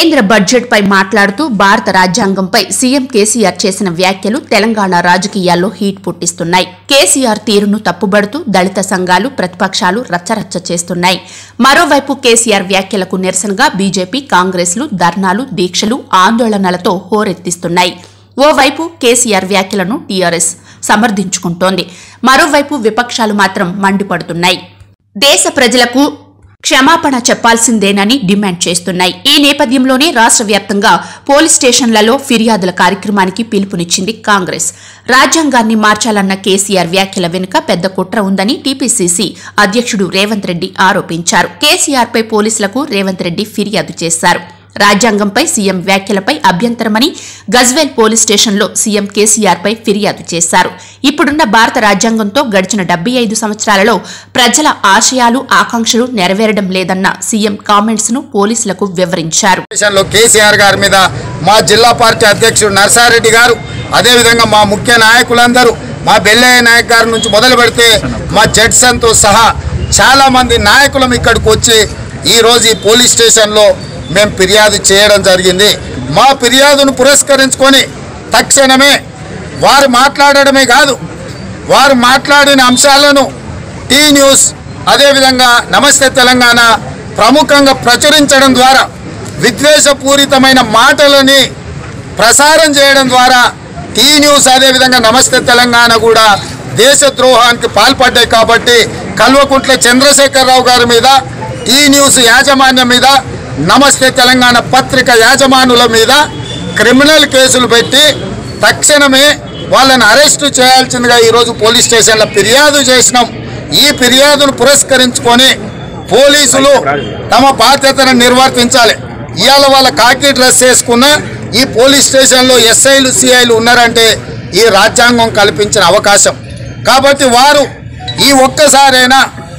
కేంద్ర బడ్జెట్ పై మాట్లాడుతూ భారత రాజ్యాంగంపై సీఎం కేసీఆర్ చేసిన వ్యాఖ్యలు తెలంగాణ రాజకీయాల్లో హీట్ పుట్టిస్తున్నాయి కేసీఆర్ తీరును తప్పుబడుతూ దళిత సంఘాలు ప్రతిపక్షాలు రచ్చరచ్చ చేస్తున్నాయి మరోవైపు కేసీఆర్ వ్యాఖ్యలకు నిరసనగా బీజేపీ కాంగ్రెస్లు ధర్నాలు దీక్షలు ఆందోళనలతో హోరెత్తిస్తున్నాయి ఓవైపు కేసీఆర్ వ్యాఖ్యలను టీఆర్ఎస్ సమర్థించుకుంటోంది మరోవైపు విపక్షాలు మాత్రం మండిపడుతున్నాయి దేశ ప్రజలకు క్షమాపణ చెప్పాల్సిందేనని డిమాండ్ చేస్తున్నాయి ఈ నేపథ్యంలోనే రాష్ట్ర వ్యాప్తంగా పోలీస్ స్టేషన్లలో ఫిర్యాదుల కార్యక్రమానికి పిలుపునిచ్చింది కాంగ్రెస్ రాజ్యాంగాన్ని మార్చాలన్న కేసీఆర్ వ్యాఖ్యల వెనుక పెద్ద కుట్ర ఉందని టీపీసీసీ అధ్యక్షుడు రేవంత్ రెడ్డి ఆరోపించారు కేసీఆర్పై పోలీసులకు రేవంత్ రెడ్డి ఫిర్యాదు చేశారు రాజ్యాంగంపై సీఎం వ్యాఖ్యలపై అభ్యంతరమని గజ్వేల్ పోలీస్ స్టేషన్లో సీఎం కేసీఆర్పై ఫిర్యాదు చేశారు ఇప్పుడున్న భారత రాజ్యాంగంతో గడిచిన డెబ్బై ఐదు సంవత్సరాలలో ప్రజల ఆశయాలు ఆకాంక్షలు నెరవేరడం లేదన్న సీఎం కామెంట్స్ ను పోలీసులకు వివరించారు లో కేసీఆర్ గారి మీద మా జిల్లా పార్టీ అధ్యక్షుడు నర్సారెడ్డి గారు అదేవిధంగా మా ముఖ్య నాయకులందరూ మా బెల్లయ్య నాయక్ గారి నుంచి మొదలు పెడితే మా జడ్సన్తో సహా చాలా మంది నాయకులం ఇక్కడికి వచ్చి ఈరోజు ఈ పోలీస్ స్టేషన్లో మేము ఫిర్యాదు చేయడం జరిగింది మా ఫిర్యాదును పురస్కరించుకొని తక్షణమే వారు మాట్లాడడమే కాదు వారు మాట్లాడిన అంశాలను టీ న్యూస్ అదేవిధంగా నమస్తే తెలంగాణ ప్రముఖంగా ప్రచురించడం ద్వారా విద్వేషపూరితమైన మాటలని ప్రసారం చేయడం ద్వారా టీ న్యూస్ అదేవిధంగా నమస్తే తెలంగాణ కూడా దేశద్రోహానికి పాల్పడ్డాయి కాబట్టి కల్వకుంట్ల చంద్రశేఖరరావు గారి మీద టీ న్యూస్ యాజమాన్యం మీద నమస్తే తెలంగాణ పత్రిక యాజమానుల మీద క్రిమినల్ కేసులు పెట్టి తక్షణమే వాళ్ళని అరెస్టు చేయాల్సిందిగా ఈరోజు పోలీస్ స్టేషన్లో ఫిర్యాదు చేసినాం ఈ ఫిర్యాదును పురస్కరించుకొని పోలీసులు తమ బాధ్యతను నిర్వర్తించాలి ఇవాళ వాళ్ళ కాకి డ్రెస్ వేసుకున్న ఈ పోలీస్ స్టేషన్లో ఎస్ఐలు సిఐలు ఉన్నారంటే ఈ రాజ్యాంగం కల్పించిన అవకాశం కాబట్టి వారు ఈ ఒక్కసారైనా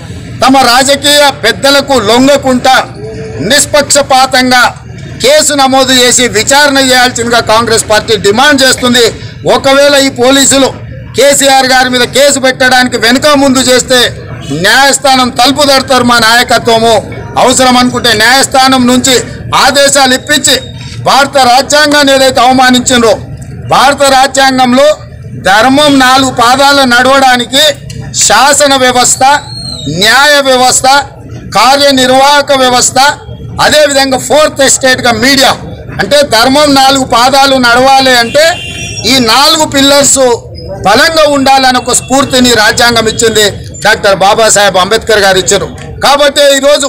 తమ రాజకీయ పెద్దలకు లొంగకుండా నిష్పక్షపాతంగా కేసు నమోదు చేసి విచారణ చేయాల్సిందిగా కాంగ్రెస్ పార్టీ డిమాండ్ చేస్తుంది ఒకవేళ ఈ పోలీసులు కేసీఆర్ గారి మీద కేసు పెట్టడానికి వెనుక ముందు చేస్తే న్యాయస్థానం తలుపు తడతారు మా నాయకత్వము అవసరం అనుకుంటే న్యాయస్థానం నుంచి ఆదేశాలు ఇప్పించి భారత రాజ్యాంగాన్ని ఏదైతే అవమానించిండ్రో భారత రాజ్యాంగంలో ధర్మం నాలుగు పాదాలు నడవడానికి శాసన వ్యవస్థ న్యాయ వ్యవస్థ కార్యనిర్వాహక వ్యవస్థ అదేవిధంగా ఫోర్త్ ఎస్టేట్గా మీడియా అంటే ధర్మం నాలుగు పాదాలు నడవాలి అంటే ఈ నాలుగు పిల్లర్స్ బలంగా ఉండాలని ఒక స్ఫూర్తిని రాజ్యాంగం ఇచ్చింది డాక్టర్ బాబాసాహెబ్ అంబేద్కర్ గారు ఇచ్చారు కాబట్టి ఈరోజు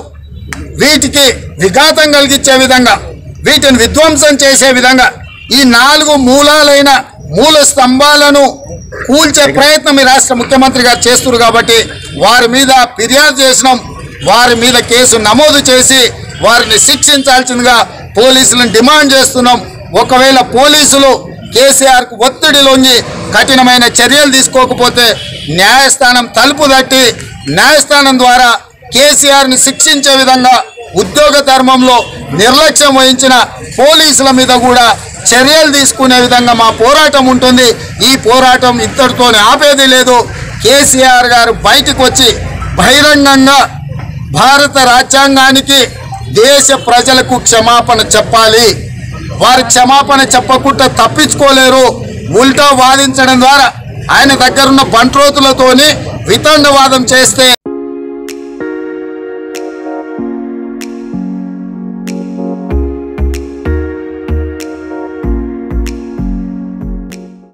వీటికి విఘాతం కలిగించే విధంగా వీటిని విధ్వంసం చేసే విధంగా ఈ నాలుగు మూలాలైన మూల స్తంభాలను కూల్చే ప్రయత్నం ఈ రాష్ట్ర ముఖ్యమంత్రి గారు చేస్తున్నారు కాబట్టి వారి మీద ఫిర్యాదు చేసినాం వారి మీద కేసు నమోదు చేసి వారిని శిక్షించాల్సిందిగా పోలీసులను డిమాండ్ చేస్తున్నాం ఒకవేళ పోలీసులు కేసీఆర్కు ఒత్తిడి లొంగి కఠినమైన చర్యలు తీసుకోకపోతే న్యాయస్థానం తలుపు తట్టి న్యాయస్థానం ద్వారా కేసీఆర్ని శిక్షించే విధంగా ఉద్యోగ ధర్మంలో నిర్లక్ష్యం వహించిన పోలీసుల మీద కూడా చర్యలు తీసుకునే విధంగా మా పోరాటం ఉంటుంది ఈ పోరాటం ఇద్దరితోనే ఆపేది లేదు కేసీఆర్ గారు బయటకు వచ్చి బహిరంగంగా భారత రాజ్యాంగానికి దేశ ప్రజలకు క్షమాపణ చెప్పాలి వారి క్షమాపణ చెప్పకుండా తప్పించుకోలేరు ఉల్టా వాదించడం ద్వారా ఆయన దగ్గరున్న బంట్రోతులతోని వితండవాదం చేస్తే